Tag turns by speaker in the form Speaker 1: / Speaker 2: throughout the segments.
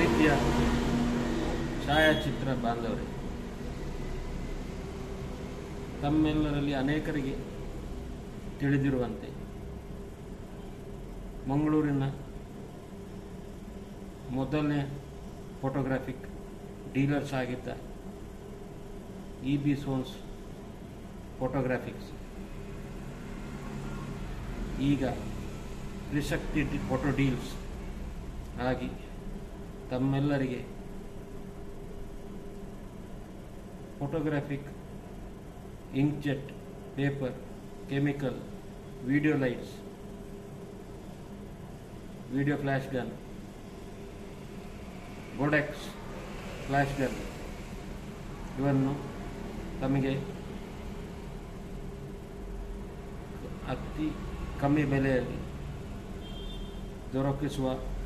Speaker 1: ಪ್ರೀತಿಯ ಛಾಯಾಚಿತ್ರ ಬಾಂಧವರೇ ತಮ್ಮೆಲ್ಲರಲ್ಲಿ ಅನೇಕರಿಗೆ ತಿಳಿದಿರುವಂತೆ ಮಂಗಳೂರಿನ ಮೊದಲನೇ ಫೋಟೋಗ್ರಾಫಿಕ್ ಡೀಲರ್ಸ್ ಆಗಿದ್ದ ಇ ಬಿ ಸೋನ್ಸ್ ಫೋಟೋಗ್ರಾಫಿಕ್ಸ್ ಈಗ ತ್ರಿಶಕ್ತಿ ಡಿ- ಫೋಟೋ ಡೀಲ್ಸ್ ಆಗಿ ತಮ್ಮೆಲ್ಲರಿಗೆ photographic inkjet paper chemical video lights video flash gun Godox flash gun ಇವನ್ನು ತಮಗೆ ಅತಿ ಕಮ್ಮಿ ಬೆಲೆಯಲ್ಲಿ ದೊರಕಿಸುವ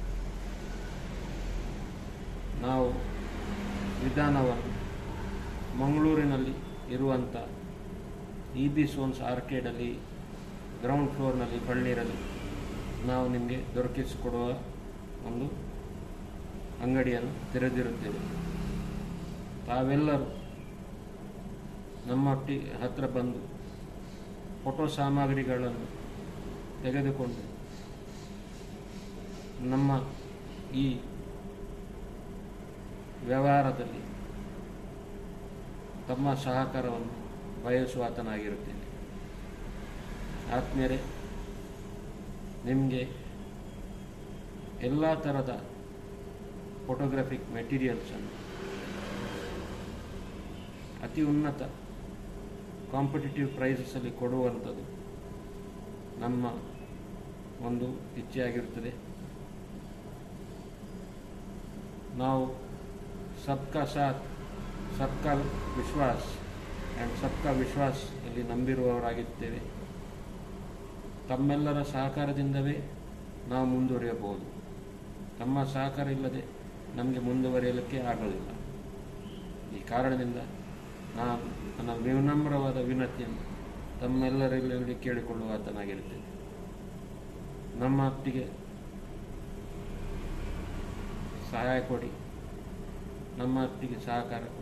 Speaker 1: ನಾವು ವಿಧಾನವನ್ನು ಮಂಗಳೂರಿನಲ್ಲಿ ಇರುವಂಥ ಇ ಬಿ ಸೋನ್ಸ್ ಆರ್ಕೇಡಲ್ಲಿ ಗ್ರೌಂಡ್ ಫ್ಲೋರ್ನಲ್ಲಿ ಪಳ್ಳೀರಲ್ಲಿ ನಾವು ನಿಮಗೆ ದೊರಕಿಸಿಕೊಡುವ ಒಂದು ಅಂಗಡಿಯನ್ನು ತೆರೆದಿರುತ್ತೇವೆ ತಾವೆಲ್ಲರೂ ನಮ್ಮೊಟ್ಟಿ ಹತ್ತಿರ ಬಂದು ಫೋಟೋ ಸಾಮಗ್ರಿಗಳನ್ನು ತೆಗೆದುಕೊಂಡು ನಮ್ಮ ಈ ವ್ಯವಹಾರದಲ್ಲಿ ತಮ್ಮ ಸಹಕಾರವನ್ನು ಬಯಸುವಾತನಾಗಿರುತ್ತೇನೆ ಆತ್ಮೀಯರೇ ನಿಮಗೆ ಎಲ್ಲ ಥರದ ಫೋಟೋಗ್ರಾಫಿಕ್ ಮೆಟೀರಿಯಲ್ಸನ್ನು ಅತಿ ಉನ್ನತ ಕಾಂಪಿಟೇಟಿವ್ ಪ್ರೈಸಸಲ್ಲಿ ಕೊಡುವಂಥದ್ದು ನಮ್ಮ ಒಂದು ಇಚ್ಛೆಯಾಗಿರುತ್ತದೆ ನಾವು ಸಬ್ಕಾ ಸಾಥ್ ಸಬ್ಕಾ ವಿಶ್ವಾಸ್ ಆ್ಯಂಡ್ ಸಬ್ಕಾ ವಿಶ್ವಾಸ್ ಇಲ್ಲಿ ನಂಬಿರುವವರಾಗಿದ್ದೇವೆ ತಮ್ಮೆಲ್ಲರ ಸಹಕಾರದಿಂದವೇ ನಾವು ಮುಂದುವರಿಯಬಹುದು ತಮ್ಮ ಸಹಕಾರ ಇಲ್ಲದೆ ನಮಗೆ ಮುಂದುವರಿಯಲಿಕ್ಕೆ ಆಗೋದಿಲ್ಲ ಈ ಕಾರಣದಿಂದ ನಾನು ನನ್ನ ವಿನಮ್ರವಾದ ವಿನತಿಯನ್ನು ತಮ್ಮೆಲ್ಲರಲ್ಲಿ ಕೇಳಿಕೊಳ್ಳುವ ಆತನಾಗಿರುತ್ತೇನೆ ನಮ್ಮ ಒಟ್ಟಿಗೆ ಸಹಾಯ ಕೊಡಿ ನಮ್ಮ ಒಟ್ಟಿಗೆ ಸಹಕಾರ ಕೊಡಿ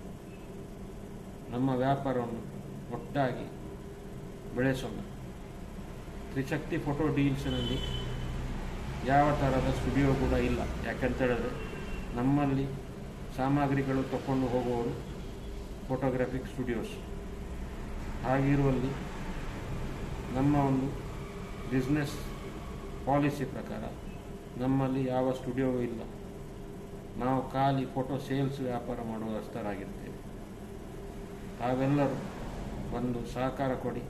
Speaker 1: ನಮ್ಮ ವ್ಯಾಪಾರವನ್ನು ಒಟ್ಟಾಗಿ ಬೆಳೆಸೋಣ ತ್ರಿಶಕ್ತಿ ಫೋಟೋ ಡೀಲ್ಸ್ನಲ್ಲಿ ಯಾವ ಥರದ ಸ್ಟುಡಿಯೋ ಕೂಡ ಇಲ್ಲ ಯಾಕಂತ ಹೇಳಿದ್ರೆ ನಮ್ಮಲ್ಲಿ ಸಾಮಗ್ರಿಗಳು ತಗೊಂಡು ಹೋಗುವವರು ಫೋಟೋಗ್ರಾಫಿಕ್ ಸ್ಟುಡಿಯೋಸ್ ಹಾಗಿರುವಲ್ಲಿ ನಮ್ಮ ಒಂದು ಬಿಸ್ನೆಸ್ ಪಾಲಿಸಿ ಪ್ರಕಾರ ನಮ್ಮಲ್ಲಿ ಯಾವ ಸ್ಟುಡಿಯೋವೂ ಇಲ್ಲ ನಾವು ಖಾಲಿ ಫೋಟೋ ಸೇಲ್ಸ್ ವ್ಯಾಪಾರ ಮಾಡುವಷ್ಟರಾಗಿರ್ತೇವೆ ತಾವೆಲ್ಲರೂ ಒಂದು ಸಹಕಾರ ಕೊಡಿ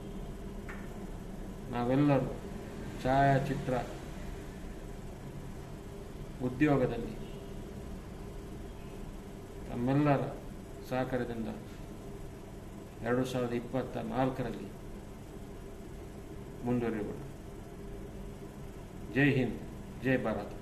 Speaker 1: ನಾವೆಲ್ಲರೂ ಛಾಯಾಚಿತ್ರ ಉದ್ಯೋಗದಲ್ಲಿ ತಮ್ಮೆಲ್ಲರ ಸಹಕಾರದಿಂದ ಎರಡು ಸಾವಿರದ ಇಪ್ಪತ್ತ ನಾಲ್ಕರಲ್ಲಿ ಮುಂದುವರಿಯೋಣ ಜೈ ಹಿಂದ್ ಜೈ ಭಾರತ್